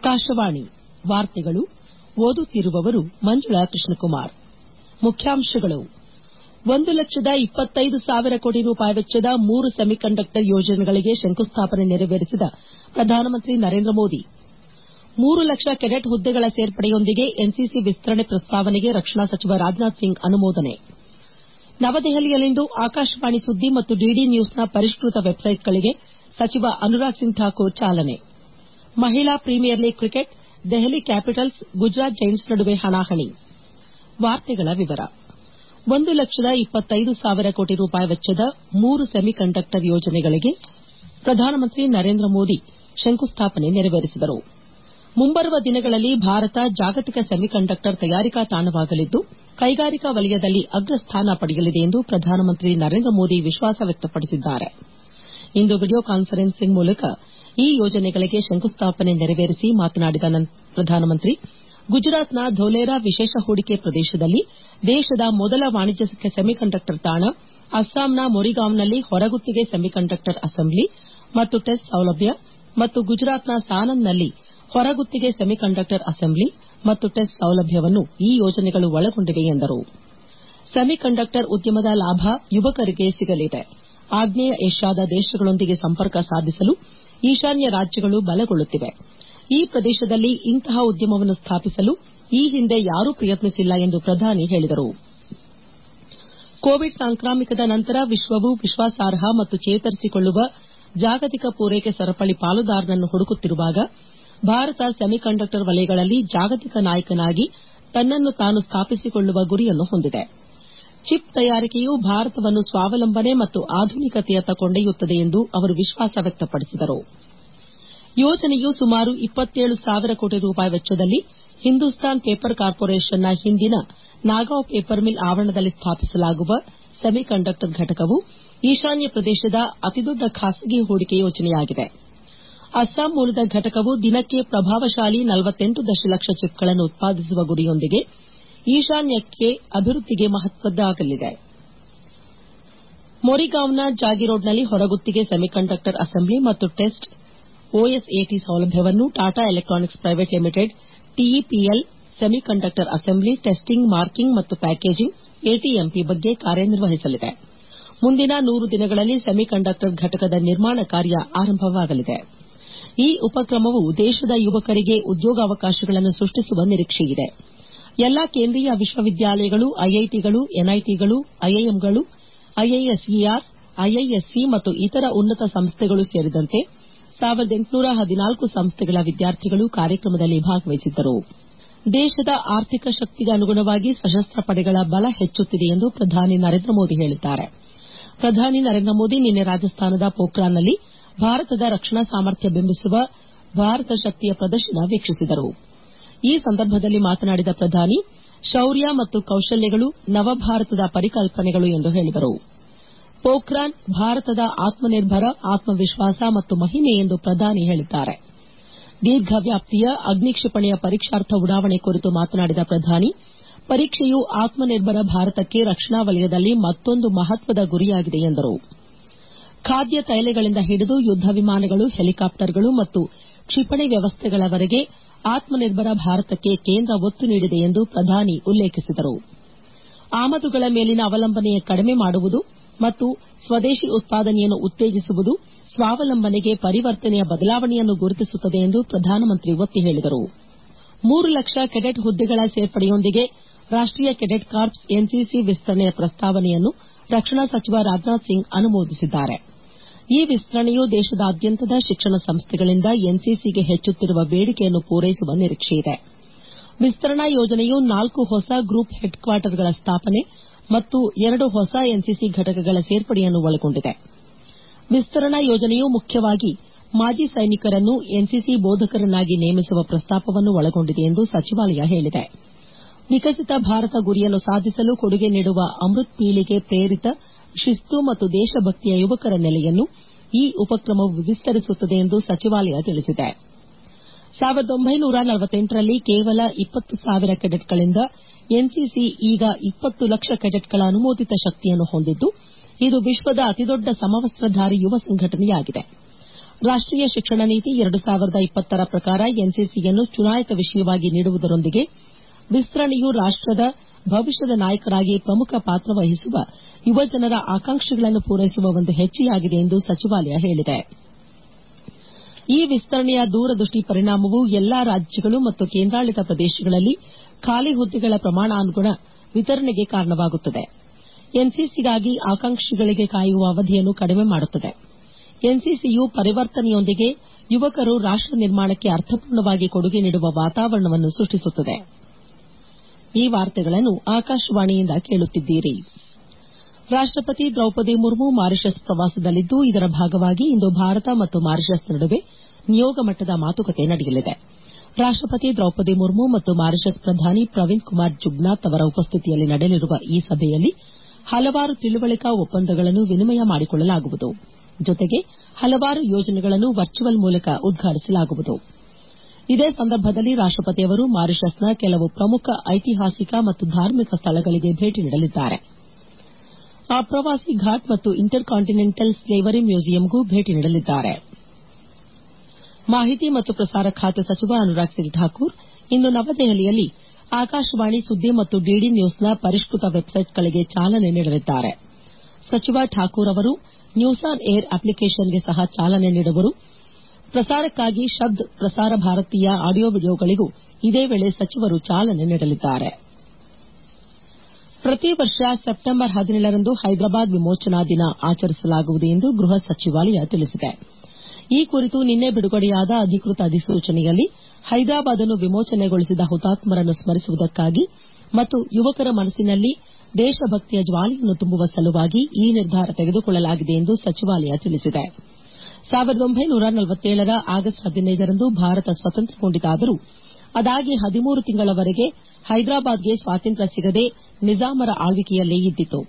ಆಕಾಶವಾಣಿ ವಾರ್ತೆಗಳು ಓದುತ್ತಿರುವವರು ಮಂಜುಳಾ ಕೃಷ್ಣಕುಮಾರ್ ಮುಖ್ಯಾಂಶಗಳು ಒಂದು ಲಕ್ಷದ ಇಪ್ಪತ್ತೈದು ಸಾವಿರ ಕೋಟಿ ರೂಪಾಯಿ ವೆಚ್ಚದ ಮೂರು ಸೆಮಿಕಂಡಕ್ಟರ್ ಯೋಜನೆಗಳಿಗೆ ಶಂಕುಸ್ಥಾಪನೆ ನೆರವೇರಿಸಿದ ಪ್ರಧಾನಮಂತ್ರಿ ನರೇಂದ್ರ ಮೋದಿ ಮೂರು ಲಕ್ಷ ಕೆಡೆಟ್ ಹುದ್ದೆಗಳ ಸೇರ್ಪಡೆಯೊಂದಿಗೆ ಎನ್ಸಿಸಿ ವಿಸ್ತರಣೆ ಪ್ರಸ್ತಾವನೆಗೆ ರಕ್ಷಣಾ ಸಚಿವ ರಾಜನಾಥ್ ಸಿಂಗ್ ಅನುಮೋದನೆ ನವದೆಹಲಿಯಲ್ಲಿಂದು ಆಕಾಶವಾಣಿ ಸುದ್ದಿ ಮತ್ತು ಡಿಡಿ ನ್ಯೂಸ್ನ ಪರಿಷ್ಕೃತ ವೆಬ್ಸೈಟ್ಗಳಿಗೆ ಸಚಿವ ಅನುರಾಗ್ ಸಿಂಗ್ ಠಾಕೂರ್ ಚಾಲನೆ ಮಹಿಳಾ premier league cricket Delhi Capitals Gujarat Giants ನಡುವೆ ಹಣಾಹಣಿ ಒಂದು ಲಕ್ಷದ ಇಪ್ಪತ್ತೈದು ಸಾವಿರ ಕೋಟಿ ರೂಪಾಯಿ ವೆಚ್ಚದ ಮೂರು ಸೆಮಿಕಂಡಕ್ಟರ್ ಯೋಜನೆಗಳಿಗೆ ಪ್ರಧಾನಮಂತ್ರಿ ನರೇಂದ್ರ ಮೋದಿ ಶಂಕುಸ್ಥಾಪನೆ ನೆರವೇರಿಸಿದರು ಮುಂಬರುವ ದಿನಗಳಲ್ಲಿ ಭಾರತ ಜಾಗತಿಕ ಸೆಮಿಕಂಡಕ್ಟರ್ ತಯಾರಿಕಾ ತಾಣವಾಗಲಿದ್ದು ಕೈಗಾರಿಕಾ ವಲಯದಲ್ಲಿ ಅಗ್ರಸ್ಥಾನ ಪಡೆಯಲಿದೆ ಎಂದು ಪ್ರಧಾನಮಂತ್ರಿ ನರೇಂದ್ರ ಮೋದಿ ವಿಶ್ವಾಸ ವ್ಯಕ್ತಪಡಿಸಿದ್ದಾರೆ ಇಂದು ವಿಡಿಯೋ ಕಾನ್ಫರೆನ್ಸಿಂಗ್ ಮೂಲಕ ಈ ಯೋಜನೆಗಳಿಗೆ ಶಂಕುಸ್ಥಾಪನೆ ನೆರವೇರಿಸಿ ಮಾತನಾಡಿದ ಪ್ರಧಾನಮಂತ್ರಿ ಗುಜರಾತ್ನ ಧೋಲೇರಾ ವಿಶೇಷ ಹೂಡಿಕೆ ಪ್ರದೇಶದಲ್ಲಿ ದೇಶದ ಮೊದಲ ವಾಣಿಜ್ಯ ಸೆಮಿಕಂಡಕ್ಟರ್ ತಾಣ ಅಸ್ಸಾಂನ ಮೊರಿಗಾಂವ್ನಲ್ಲಿ ಹೊರಗುತ್ತಿಗೆ ಸೆಮಿಕಂಡಕ್ಟರ್ ಅಸೆಂಬ್ಲಿ ಮತ್ತು ಟೆಸ್ಟ್ ಸೌಲಭ್ಯ ಮತ್ತು ಗುಜರಾತ್ನ ಸಾನಂದ್ನಲ್ಲಿ ಹೊರಗುತ್ತಿಗೆ ಸೆಮಿಕಂಡಕ್ಟರ್ ಅಸೆಂಬ್ಲಿ ಮತ್ತು ಟೆಸ್ಟ್ ಸೌಲಭ್ಯವನ್ನು ಈ ಯೋಜನೆಗಳು ಒಳಗೊಂಡಿವೆ ಎಂದರು ಸೆಮಿಕಂಡಕ್ಟರ್ ಉದ್ಯಮದ ಲಾಭ ಯುವಕರಿಗೆ ಸಿಗಲಿದೆ ಆಗ್ನೇಯ ಏಷ್ಯಾದ ದೇಶಗಳೊಂದಿಗೆ ಸಂಪರ್ಕ ಸಾಧಿಸಲು ಈಶಾನ್ಯ ರಾಜ್ಯಗಳು ಬಲಗೊಳ್ಳುತ್ತಿವೆ ಈ ಪ್ರದೇಶದಲ್ಲಿ ಇಂತಹ ಉದ್ಯಮವನ್ನು ಸ್ಥಾಪಿಸಲು ಈ ಹಿಂದೆ ಯಾರೂ ಪ್ರಯತ್ನಿಸಿಲ್ಲ ಎಂದು ಪ್ರಧಾನಿ ಹೇಳಿದರು ಕೋವಿಡ್ ಸಾಂಕ್ರಾಮಿಕದ ನಂತರ ವಿಶ್ವವು ವಿಶ್ವಾಸಾರ್ಹ ಮತ್ತು ಚೇತರಿಸಿಕೊಳ್ಳುವ ಜಾಗತಿಕ ಪೂರೈಕೆ ಸರಪಳಿ ಪಾಲುದಾರನನ್ನು ಹುಡುಕುತ್ತಿರುವಾಗ ಭಾರತ ಸೆಮಿಕಂಡಕ್ಟರ್ ವಲಯಗಳಲ್ಲಿ ಜಾಗತಿಕ ನಾಯಕನಾಗಿ ತನ್ನನ್ನು ತಾನು ಸ್ಥಾಪಿಸಿಕೊಳ್ಳುವ ಗುರಿಯನ್ನು ಹೊಂದಿದೆ ಚಿಪ್ ತಯಾರಿಕೆಯು ಭಾರತವನ್ನು ಸ್ವಾವಲಂಬನೆ ಮತ್ತು ಆಧುನಿಕತೆಯತ್ತ ಕೊಂಡೊಯ್ಯುತ್ತದೆ ಎಂದು ಅವರು ವಿಶ್ವಾಸ ವ್ಯಕ್ತಪಡಿಸಿದರು ಯೋಜನೆಯು ಸುಮಾರು ಇಪ್ಪತ್ತೇಳು ಸಾವಿರ ಕೋಟಿ ರೂಪಾಯಿ ವೆಚ್ಚದಲ್ಲಿ ಹಿಂದೂಸ್ತಾನ್ ಪೇಪರ್ ಕಾರ್ಪೊರೇಷನ್ನ ಹಿಂದಿನ ನಾಗಾಂವ್ ಪೇಪರ್ ಮಿಲ್ ಆವರಣದಲ್ಲಿ ಸ್ಥಾಪಿಸಲಾಗುವ ಸೆಮಿಕಂಡಕ್ಟರ್ ಘಟಕವು ಈಶಾನ್ಯ ಪ್ರದೇಶದ ಅತಿದೊಡ್ಡ ಖಾಸಗಿ ಹೂಡಿಕೆ ಯೋಜನೆಯಾಗಿದೆ ಅಸ್ಸಾಂ ಮೂಲದ ಘಟಕವು ದಿನಕ್ಕೆ ಪ್ರಭಾವಶಾಲಿ ದಶಲಕ್ಷ ಚಿಪ್ಗಳನ್ನು ಉತ್ಪಾದಿಸುವ ಗುರಿಯೊಂದಿಗೆ ಈಶಾನ್ಯಕ್ಕೆ ಅಭಿವೃದ್ದಿಗೆ ಮಹತ್ವದ್ದಾಗಲಿದೆ ಮೊರಿಗಾಂವ್ನ ಜಾಗಿರೋಡ್ನಲ್ಲಿ ಹೊರಗುತ್ತಿಗೆ ಸೆಮಿಕಂಡಕ್ಟರ್ ಅಸೆಂಬ್ಲಿ ಮತ್ತು ಟೆಸ್ಟ್ ಒಎಸ್ಎಟಿ ಸೌಲಭ್ಯವನ್ನು Tata electronics private limited TEPL semiconductor assembly testing marking ಮತ್ತು ಪ್ಯಾಕೇಜಿಂಗ್ ಎಟಿಎಂಪಿ ಬಗ್ಗೆ ಕಾರ್ಯನಿರ್ವಹಿಸಲಿದೆ ಮುಂದಿನ ನೂರು ದಿನಗಳಲ್ಲಿ ಸೆಮಿಕಂಡಕ್ಟರ್ ಘಟಕದ ನಿರ್ಮಾಣ ಕಾರ್ಯ ಆರಂಭವಾಗಲಿದೆ ಈ ಉಪಕ್ರಮವು ದೇಶದ ಯುವಕರಿಗೆ ಉದ್ಯೋಗಾವಕಾಶಗಳನ್ನು ಸೃಷ್ಟಿಸುವ ನಿರೀಕ್ಷೆಯಿದೆ ಎಲ್ಲಾ ಕೇಂದ್ರೀಯ ವಿಶ್ವವಿದ್ಯಾಲಯಗಳು ಐಐಟಿಗಳು ಎನ್ಐಟಿಗಳು ಐಐಎಂಗಳು ಐಐಎಸ್ಇಆರ್ ಐಐಎಸ್ಸಿ ಮತ್ತು ಇತರ ಉನ್ನತ ಸಂಸ್ಥೆಗಳು ಸೇರಿದಂತೆ ಸಂಸ್ಥೆಗಳ ವಿದ್ಯಾರ್ಥಿಗಳು ಕಾರ್ಯಕ್ರಮದಲ್ಲಿ ಭಾಗವಹಿಸಿದ್ದರು ದೇಶದ ಆರ್ಥಿಕ ಶಕ್ತಿಗೆ ಅನುಗುಣವಾಗಿ ಸಶಸ್ತ್ರ ಪಡೆಗಳ ಬಲ ಹೆಚ್ಚುತ್ತಿದೆ ಎಂದು ಪ್ರಧಾನಿ ನರೇಂದ್ರ ಮೋದಿ ಹೇಳಿದ್ದಾರೆ ಪ್ರಧಾನಿ ನರೇಂದ್ರ ಮೋದಿ ನಿನ್ನೆ ರಾಜಸ್ಥಾನದ ಪೋಖ್ರಾನ್ನಲ್ಲಿ ಭಾರತದ ರಕ್ಷಣಾ ಸಾಮರ್ಥ್ಯ ಬಿಂಬಿಸುವ ಭಾರತ ಶಕ್ತಿಯ ಪ್ರದರ್ಶನ ವೀಕ್ಷಿಸಿದರು ಈ ಸಂದರ್ಭದಲ್ಲಿ ಮಾತನಾಡಿದ ಪ್ರಧಾನಿ ಶೌರ್ಯ ಮತ್ತು ಕೌಶಲ್ಯಗಳು ನವಭಾರತದ ಪರಿಕಲ್ಪನೆಗಳು ಎಂದು ಹೇಳಿದರು ಪೋಖ್ರಾನ್ ಭಾರತದ ಆತ್ಮನಿರ್ಭರ ಆತ್ಮವಿಶ್ವಾಸ ಮತ್ತು ಮಹಿಮೆ ಎಂದು ಪ್ರಧಾನಿ ಹೇಳಿದ್ದಾರೆ ದೀರ್ಘ ವ್ಯಾಪ್ತಿಯ ಅಗ್ನಿ ಕ್ಷಿಪಣಿಯ ಪರೀಕ್ಷಾರ್ಥ ಉಡಾವಣೆ ಕುರಿತು ಮಾತನಾಡಿದ ಪ್ರಧಾನಿ ಪರೀಕ್ಷೆಯು ಆತ್ಮನಿರ್ಭರ ಭಾರತಕ್ಕೆ ರಕ್ಷಣಾ ವಲಯದಲ್ಲಿ ಮತ್ತೊಂದು ಮಹತ್ವದ ಗುರಿಯಾಗಿದೆ ಎಂದರು ಖಾದ್ಯ ತೈಲಗಳಿಂದ ಹಿಡಿದು ಯುದ್ದ ವಿಮಾನಗಳು ಹೆಲಿಕಾಪ್ಟರ್ಗಳು ಮತ್ತು ಕ್ಷಿಪಣಿ ವ್ಯವಸ್ಥೆಗಳವರೆಗೆ ಆತ್ಮನಿರ್ಭರ ಭಾರತಕ್ಕೆ ಕೇಂದ್ರ ಒತ್ತು ನೀಡಿದೆ ಎಂದು ಪ್ರಧಾನಿ ಉಲ್ಲೇಖಿಸಿದರು ಆಮದುಗಳ ಮೇಲಿನ ಅವಲಂಬನೆ ಕಡಿಮೆ ಮಾಡುವುದು ಮತ್ತು ಸ್ವದೇಶಿ ಉತ್ಪಾದನೆಯನ್ನು ಉತ್ತೇಜಿಸುವುದು ಸ್ವಾವಲಂಬನೆಗೆ ಪರಿವರ್ತನೆಯ ಬದಲಾವಣೆಯನ್ನು ಗುರುತಿಸುತ್ತದೆ ಎಂದು ಪ್ರಧಾನಮಂತ್ರಿ ಒತ್ತಿ ಹೇಳಿದರು ಮೂರು ಲಕ್ಷ ಕೆಡೆಟ್ ಹುದ್ದೆಗಳ ಸೇರ್ಪಡೆಯೊಂದಿಗೆ ರಾಷ್ಟೀಯ ಕೆಡೆಟ್ ಕಾರ್ಪ್ಸ್ ಎನ್ಸಿಸಿ ವಿಸ್ತರಣೆಯ ಪ್ರಸ್ತಾವನೆಯನ್ನು ರಕ್ಷಣಾ ಸಚಿವ ರಾಜನಾಥ್ ಸಿಂಗ್ ಅನುಮೋದಿಸಿದ್ದಾರೆ ಈ ವಿಸ್ತರಣೆಯು ದೇಶದಾದ್ಯಂತದ ಶಿಕ್ಷಣ ಸಂಸ್ಥೆಗಳಿಂದ ಎನ್ಸಿಸಿಗೆ ಹೆಚ್ಚುತ್ತಿರುವ ಬೇಡಿಕೆಯನ್ನು ಪೂರೈಸುವ ನಿರೀಕ್ಷೆಯಿದೆ ವಿಸ್ತರಣಾ ಯೋಜನೆಯು ನಾಲ್ಕು ಹೊಸ ಗ್ರೂಪ್ ಹೆಡ್ ಕ್ವಾರ್ಟರ್ಗಳ ಸ್ಥಾಪನೆ ಮತ್ತು ಎರಡು ಹೊಸ ಎನ್ಸಿಸಿ ಘಟಕಗಳ ಸೇರ್ಪಡೆಯನ್ನು ಒಳಗೊಂಡಿದೆ ವಿಸ್ತರಣಾ ಯೋಜನೆಯು ಮುಖ್ಯವಾಗಿ ಮಾಜಿ ಸೈನಿಕರನ್ನು ಎನ್ಸಿಸಿ ಬೋಧಕರನ್ನಾಗಿ ನೇಮಿಸುವ ಪ್ರಸ್ತಾಪವನ್ನು ಒಳಗೊಂಡಿದೆ ಎಂದು ಸಚಿವಾಲಯ ಹೇಳಿದೆ ವಿಕಸಿತ ಭಾರತ ಗುರಿಯನ್ನು ಸಾಧಿಸಲು ಕೊಡುಗೆ ನೀಡುವ ಅಮೃತ್ ಪೀಳಿಗೆ ಪ್ರೇರಿತ ಶಿಸ್ತು ಮತ್ತು ದೇಶಭಕ್ತಿಯ ಯುವಕರ ನೆಲೆಯನ್ನು ಈ ಉಪಕ್ರಮವು ವಿಸ್ತರಿಸುತ್ತದೆ ಎಂದು ಸಚಿವಾಲಯ ತಿಳಿಸಿದೆ ರಲ್ಲಿ ಕೇವಲ ಇಪ್ಪತ್ತು ಸಾವಿರ ಕೆಡೆಟ್ಗಳಿಂದ ಎನ್ಸಿಸಿ ಈಗ ಇಪ್ಪತ್ತು ಲಕ್ಷ ಕೆಡೆಟ್ಗಳ ಅನುಮೋದಿತ ಶಕ್ತಿಯನ್ನು ಹೊಂದಿದ್ದು ಇದು ವಿಶ್ವದ ಅತಿದೊಡ್ಡ ಸಮವಸ್ತಧಾರಿ ಯುವ ಸಂಘಟನೆಯಾಗಿದೆ ರಾಷ್ಟೀಯ ಶಿಕ್ಷಣ ನೀತಿ ಎರಡು ಸಾವಿರದ ಇಪ್ಪತ್ತರ ಪ್ರಕಾರ ಎನ್ಸಿಸಿಯನ್ನು ಚುನಾಯಿತ ವಿಷಯವಾಗಿ ನೀಡುವುದರೊಂದಿಗೆ ವಿಸ್ತರಣೆಯು ರಾಷ್ಟದ ಭವಿಷ್ಯದ ನಾಯಕರಾಗಿ ಪ್ರಮುಖ ಪಾತ್ರ ವಹಿಸುವ ಯುವಜನರ ಆಕಾಂಕ್ಷೆಗಳನ್ನು ಪೂರೈಸುವ ಒಂದು ಹೆಜ್ಜೆಯಾಗಿದೆ ಎಂದು ಸಚಿವಾಲಯ ಹೇಳಿದೆ ಈ ವಿಸ್ತರಣೆಯ ದೂರದೃಷ್ಟಿ ಪರಿಣಾಮವು ಎಲ್ಲಾ ರಾಜ್ಯಗಳು ಮತ್ತು ಕೇಂದ್ರಾಡಳಿತ ಪ್ರದೇಶಗಳಲ್ಲಿ ಖಾಲಿ ಹುದ್ದೆಗಳ ಪ್ರಮಾಣಾನುಗುಣ ವಿತರಣೆಗೆ ಕಾರಣವಾಗುತ್ತದೆ ಎನ್ಸಿಸಿಗಾಗಿ ಆಕಾಂಕ್ಷಿಗಳಿಗೆ ಕಾಯುವ ಅವಧಿಯನ್ನು ಕಡಿಮೆ ಮಾಡುತ್ತದೆ ಎನ್ಸಿಸಿಯು ಪರಿವರ್ತನೆಯೊಂದಿಗೆ ಯುವಕರು ರಾಷ್ಟ ನಿರ್ಮಾಣಕ್ಕೆ ಅರ್ಥಪೂರ್ಣವಾಗಿ ಕೊಡುಗೆ ನೀಡುವ ವಾತಾವರಣವನ್ನು ಸೃಷ್ಟಿಸುತ್ತದೆ ಈ ವಾರ್ತೆಗಳನ್ನು ಆಕಾಶವಾಣಿಯಿಂದ ಕೇಳುತ್ತಿದ್ದೀರಿ ರಾಷ್ಟಪತಿ ದ್ರೌಪದಿ ಮುರ್ಮು ಮಾರಿಷಸ್ ಪ್ರವಾಸದಲ್ಲಿದ್ದು ಇದರ ಭಾಗವಾಗಿ ಇಂದು ಭಾರತ ಮತ್ತು ಮಾರಿಷಸ್ ನಡುವೆ ನಿಯೋಗ ಮಟ್ಟದ ಮಾತುಕತೆ ನಡೆಯಲಿದೆ ರಾಷ್ಟಪತಿ ದ್ರೌಪದಿ ಮುರ್ಮು ಮತ್ತು ಮಾರಿಷಸ್ ಪ್ರಧಾನಿ ಪ್ರವಿಂದ್ ಕುಮಾರ್ ಜುಗ್ನಾಥ್ ಅವರ ಉಪಸ್ಥಿತಿಯಲ್ಲಿ ನಡೆಯಲಿರುವ ಈ ಸಭೆಯಲ್ಲಿ ಹಲವಾರು ತಿಳುವಳಿಕಾ ಒಪ್ಪಂದಗಳನ್ನು ವಿನಿಮಯ ಮಾಡಿಕೊಳ್ಳಲಾಗುವುದು ಜೊತೆಗೆ ಹಲವಾರು ಯೋಜನೆಗಳನ್ನು ವರ್ಚುವಲ್ ಮೂಲಕ ಉದ್ಘಾಟಿಸಲಾಗುವುದು ಇದೇ ಸಂದರ್ಭದಲ್ಲಿ ರಾಷ್ಟಪತಿ ಅವರು ಮಾರಿಷಸ್ನ ಕೆಲವು ಪ್ರಮುಖ ಐತಿಹಾಸಿಕ ಮತ್ತು ಧಾರ್ಮಿಕ ಸ್ಥಳಗಳಿಗೆ ಭೇಟಿ ನೀಡಲಿದ್ದಾರೆ ಆಪ್ರವಾಸಿ ಘಾಟ್ ಮತ್ತು ಇಂಟರ್ ಕಾಂಟಿನೆಂಟಲ್ ಸ್ಲೇವರಿ ಮ್ಯೂಸಿಯಂಗೂ ಭೇಟಿ ನೀಡಲಿದ್ದಾರೆ ಮಾಹಿತಿ ಮತ್ತು ಪ್ರಸಾರ ಖಾತೆ ಸಚಿವ ಅನುರಾಗ್ ಸಿಂಗ್ ಠಾಕೂರ್ ಇಂದು ನವದೆಹಲಿಯಲ್ಲಿ ಆಕಾಶವಾಣಿ ಸುದ್ದಿ ಮತ್ತು ಡಿಡಿ ನ್ಯೂಸ್ನ ಪರಿಷ್ಕೃತ ವೆಬ್ಸೈಟ್ಗಳಿಗೆ ಚಾಲನೆ ನೀಡಲಿದ್ದಾರೆ ಸಚಿವ ಠಾಕೂರ್ ಅವರು ನ್ಯೂಸ್ ಆನ್ ಏರ್ ಅಪ್ಲಿಕೇಷನ್ಗೆ ಸಹ ಚಾಲನೆ ನೀಡುವರು ಪ್ರಸಾರಕ್ಕಾಗಿ ಶಬ್ದ್ ಪ್ರಸಾರ ಭಾರತಿಯ ಆಡಿಯೋ ವಿಡಿಯೋಗಳಿಗೂ ಇದೇ ವೇಳೆ ಸಚಿವರು ಚಾಲನೆ ನೀಡಲಿದ್ದಾರೆ ಪ್ರತಿ ವರ್ಷ ಸೆಪ್ಟೆಂಬರ್ ಹದಿನೇಳರಂದು ಹೈದರಾಬಾದ್ ವಿಮೋಚನಾ ದಿನ ಆಚರಿಸಲಾಗುವುದು ಎಂದು ಗೃಹ ಸಚಿವಾಲಯ ತಿಳಿಸಿದೆ ಈ ಕುರಿತು ನಿನ್ನೆ ಬಿಡುಗಡೆಯಾದ ಅಧಿಕೃತ ಅಧಿಸೂಚನೆಯಲ್ಲಿ ಹೈದರಾಬಾದ್ ಅನ್ನು ವಿಮೋಚನೆಗೊಳಿಸಿದ ಹುತಾತ್ಮರನ್ನು ಸ್ಮರಿಸುವುದಕ್ಕಾಗಿ ಮತ್ತು ಯುವಕರ ಮನಸ್ಸಿನಲ್ಲಿ ದೇಶಭಕ್ತಿಯ ಜ್ವಾಲೆಯನ್ನು ತುಂಬುವ ಸಲುವಾಗಿ ಈ ನಿರ್ಧಾರ ತೆಗೆದುಕೊಳ್ಳಲಾಗಿದೆ ಎಂದು ಸಚಿವಾಲಯ ತಿಳಿಸಿದೆ ರ ಆಗಸ್ಟ್ ಹದಿನೈದರಂದು ಭಾರತ ಸ್ವತಂತ್ರಗೊಂಡಿತಾದರೂ ಅದಾಗಿ ಹದಿಮೂರು ತಿಂಗಳವರೆಗೆ ಹೈದರಾಬಾದ್ಗೆ ಸ್ವಾತಂತ್ರ್ಯ ಸಿಗದೆ ನಿಜಾಮರ ಆಳ್ವಿಕೆಯಲ್ಲೇ ಇದ್ದಿತು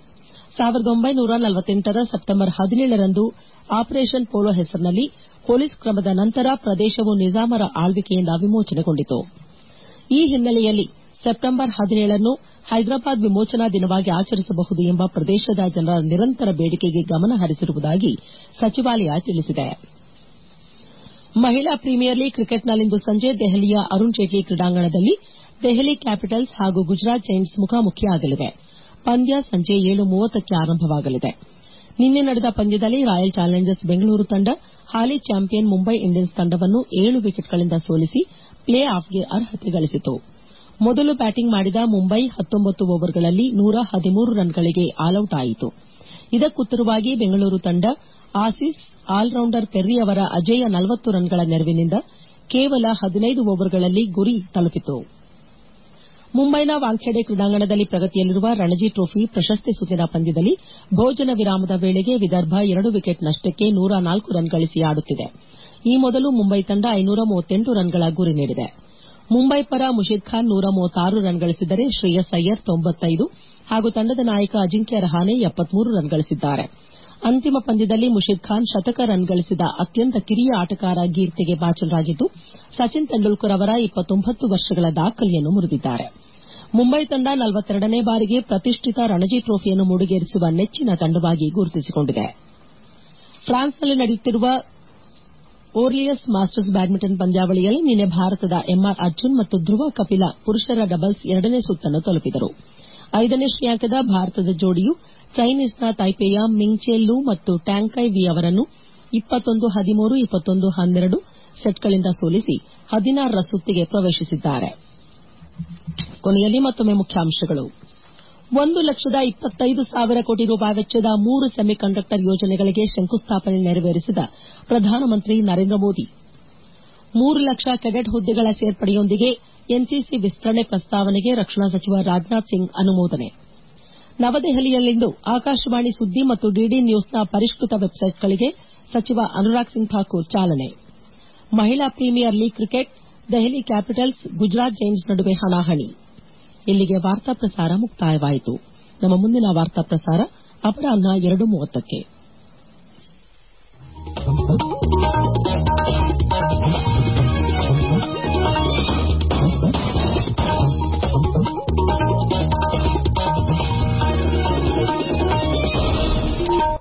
ರ ಸೆಪ್ಟೆಂಬರ್ ಹದಿನೇಳರಂದು ಆಪರೇಷನ್ ಪೋಲೋ ಹೆಸರಿನಲ್ಲಿ ಪೊಲೀಸ್ ಕ್ರಮದ ನಂತರ ಪ್ರದೇಶವು ನಿಜಾಮರ ಆಳ್ವಿಕೆಯಿಂದ ವಿಮೋಚನೆಗೊಂಡಿತು ಈ ಹಿನ್ನೆಲೆಯಲ್ಲಿ ಸೆಪ್ಟೆಂಬರ್ ಹದಿನೇಳನ್ನು ಹೈದರಾಬಾದ್ ವಿಮೋಚನಾ ದಿನವಾಗಿ ಆಚರಿಸಬಹುದು ಎಂಬ ಪ್ರದೇಶದ ಜನರ ನಿರಂತರ ಬೇಡಿಕೆಗೆ ಗಮನ ಹರಿಸಿರುವುದಾಗಿ ಸಚಿವಾಲಯ ತಿಳಿಸಿದೆ ಮಹಿಳಾ ಪ್ರೀಮಿಯರ್ ಲೀಗ್ ಕ್ರಿಕೆಟ್ನಲ್ಲಿಂದು ಸಂಜೆ ದೆಹಲಿಯ ಅರುಣ್ ಜೇಟ್ಲಿ ಕ್ರೀಡಾಂಗಣದಲ್ಲಿ ದೆಹಲಿ ಕ್ಯಾಪಿಟಲ್ಸ್ ಹಾಗೂ ಗುಜರಾತ್ ಜೈಂಟ್ಸ್ ಮುಖಾಮುಖಿಯಾಗಲಿವೆ ಪಂದ್ಯ ಸಂಜೆ ಕ್ಕೆ ಆರಂಭವಾಗಲಿದೆ ನಿನ್ನೆ ನಡೆದ ಪಂದ್ಯದಲ್ಲಿ ರಾಯಲ್ ಚಾಲೆಂಜರ್ಸ್ ಬೆಂಗಳೂರು ತಂಡ ಹಾಲಿ ಚಾಂಪಿಯನ್ ಮುಂಬೈ ಇಂಡಿಯನ್ಸ್ ತಂಡವನ್ನು ಏಳು ವಿಕೆಟ್ಗಳಿಂದ ಸೋಲಿಸಿ ಪ್ಲೇ ಆಫ್ಗೆ ಅರ್ಹತೆ ಗಳಿಸಿತು ಮೊದಲು ಬ್ಯಾಟಿಂಗ್ ಮಾಡಿದ ಮುಂಬೈ ಹತ್ತೊಂಬತ್ತು ಓವರ್ಗಳಲ್ಲಿ ನೂರ ಹದಿಮೂರು ರನ್ಗಳಿಗೆ ಆಲ್ಔಟ್ ಆಯಿತು ಇದಕ್ಕುತ್ತರವಾಗಿ ಬೆಂಗಳೂರು ತಂಡ ಆಸೀಸ್ ಆಲ್ರೌಂಡರ್ ಪೆರ್ರಿ ಅವರ ಅಜೇಯ ನಲವತ್ತು ರನ್ಗಳ ನೆರವಿನಿಂದ ಕೇವಲ ಹದಿನೈದು ಓವರ್ಗಳಲ್ಲಿ ಗುರಿ ತಲುಪಿತು ಮುಂಬೈನ ವಾಂಖೇಡೆ ಕ್ರೀಡಾಂಗಣದಲ್ಲಿ ಪ್ರಗತಿಯಲ್ಲಿರುವ ರಣಜಿ ಟ್ರೋಫಿ ಪ್ರಶಸ್ತಿ ಸುತ್ತಿನ ಪಂದ್ಯದಲ್ಲಿ ಭೋಜನ ವಿರಾಮದ ವೇಳೆಗೆ ವಿದರ್ಭ ಎರಡು ವಿಕೆಟ್ ನಷ್ಟಕ್ಕೆ ನೂರ ನಾಲ್ಕು ರನ್ ಗಳಿಸಿ ಆಡುತ್ತಿದೆ ಈ ಮೊದಲು ಮುಂಬೈ ತಂಡ ಐನೂರ ಮೂವತ್ತೆಂಟು ರನ್ಗಳ ಗುರಿ ನೀಡಿದೆ ಮುಂಬೈ ಪರ ಮುಷಿದ್ ಖಾನ್ ನೂರ ಮೂವತ್ತಾರು ರನ್ ಗಳಿಸಿದರೆ ಶ್ರೇಯಸ್ ಅಯ್ಯರ್ ತೊಂಬತ್ತೈದು ಹಾಗೂ ತಂಡದ ನಾಯಕ ಅಜಿಂಕ್ಯ ರಹಾನೆ ಎಪ್ಪತ್ಮೂರು ರನ್ ಗಳಿಸಿದ್ದಾರೆ ಅಂತಿಮ ಪಂದ್ಯದಲ್ಲಿ ಮುಷಿದ್ ಖಾನ್ ಶತಕ ರನ್ ಗಳಿಸಿದ ಅತ್ಯಂತ ಕಿರಿಯ ಆಟಗಾರ ಕೀರ್ತಿಗೆ ಭಾಜನರಾಗಿದ್ದು ಸಚಿನ್ ತೆಂಡೂಲ್ಕರ್ ಅವರ ವರ್ಷಗಳ ದಾಖಲೆಯನ್ನು ಮುರಿದಿದ್ದಾರೆ ಮುಂಬೈ ತಂಡ ನೇ ಬಾರಿಗೆ ಪ್ರತಿಷ್ಠಿತ ರಣಜಿ ಟ್ರೋಫಿಯನ್ನು ಮುಡಿಗೇರಿಸುವ ನೆಚ್ಚಿನ ತಂಡವಾಗಿ ಗುರುತಿಸಿಕೊಂಡಿದೆ ಫ್ರಾನ್ಸ್ನಲ್ಲಿ ನಡೆಯುತ್ತಿರುವ ಓರ್ಲಿಯಸ್ ಮಾಸ್ಟರ್ಸ್ ಬ್ಯಾಡ್ಮಿಂಟನ್ ಪಂದ್ಯಾವಳಿಯಲ್ಲಿ ನಿನ್ನೆ ಭಾರತದ ಎಂಆರ್ ಅರ್ಜುನ್ ಮತ್ತು ಧ್ರುವ ಕಪಿಲ ಪುರುಷರ ಡಬಲ್ಸ್ ಎರಡನೇ ಸುತ್ತನ್ನು ತಲುಪಿದರು ಐದನೇ ಶ್ರೇಯಾಂಕದ ಭಾರತದ ಜೋಡಿಯು ಚೈನೀಸ್ನ ತೈಪೆಯ ಮಿಂಗ್ಚೆ ಲೂ ಮತ್ತು ಟ್ಯಾಂಗ್ಕೈ ವಿ ಅವರನ್ನು ಸೆಟ್ಗಳಿಂದ ಸೋಲಿಸಿ ಹದಿನಾರರ ಸುತ್ತಿಗೆ ಪ್ರವೇಶಿಸಿದ್ದಾರೆ ಕೊನೆಯಲ್ಲಿ ಮತ್ತೊಮ್ಮೆ ಮುಖ್ಯಾಂಶಗಳು ಒಂದು ಲಕ್ಷದ ಇಪ್ಪತ್ತೈದು ಸಾವಿರ ಕೋಟಿ ರೂಪಾಯಿ ವೆಚ್ಚದ ಮೂರು ಸೆಮಿ ಕಂಡಕ್ಟರ್ ಯೋಜನೆಗಳಿಗೆ ಶಂಕುಸ್ಥಾಪನೆ ನೆರವೇರಿಸಿದ ಪ್ರಧಾನಮಂತ್ರಿ ನರೇಂದ್ರ ಮೋದಿ ಮೂರು ಲಕ್ಷ ಕೆಡೆಟ್ ಹುದ್ದೆಗಳ ಸೇರ್ಪಡೆಯೊಂದಿಗೆ ಎನ್ಸಿಸಿ ವಿಸ್ತರಣೆ ಪ್ರಸ್ತಾವನೆಗೆ ರಕ್ಷಣಾ ಸಚಿವ ರಾಜನಾಥ್ ಸಿಂಗ್ ಅನುಮೋದನೆ ನವದೆಹಲಿಯಲ್ಲಿಂದು ಆಕಾಶವಾಣಿ ಸುದ್ದಿ ಮತ್ತು ಡಿಡಿ ನ್ಯೂಸ್ನ ಪರಿಷ್ಕೃತ ವೆಬ್ಸೈಟ್ಗಳಿಗೆ ಸಚಿವ ಅನುರಾಗ್ ಸಿಂಗ್ ಠಾಕೂರ್ ಚಾಲನೆ ಮಹಿಳಾ premier league cricket Delhi Capitals Gujarat Giants ನಡುವೆ ಹಣಾಹಣಿ ಇಲ್ಲಿಗೆ ವಾರ್ತಾ ಪ್ರಸಾರ ಮುಕ್ತಾಯವಾಯಿತು ನಮ್ಮ ಮುಂದಿನ ವಾರ್ತಾ ಪ್ರಸಾರ ಅಪರಾಹ್ನ ಎರಡು ಮೂವತ್ತಕ್ಕೆ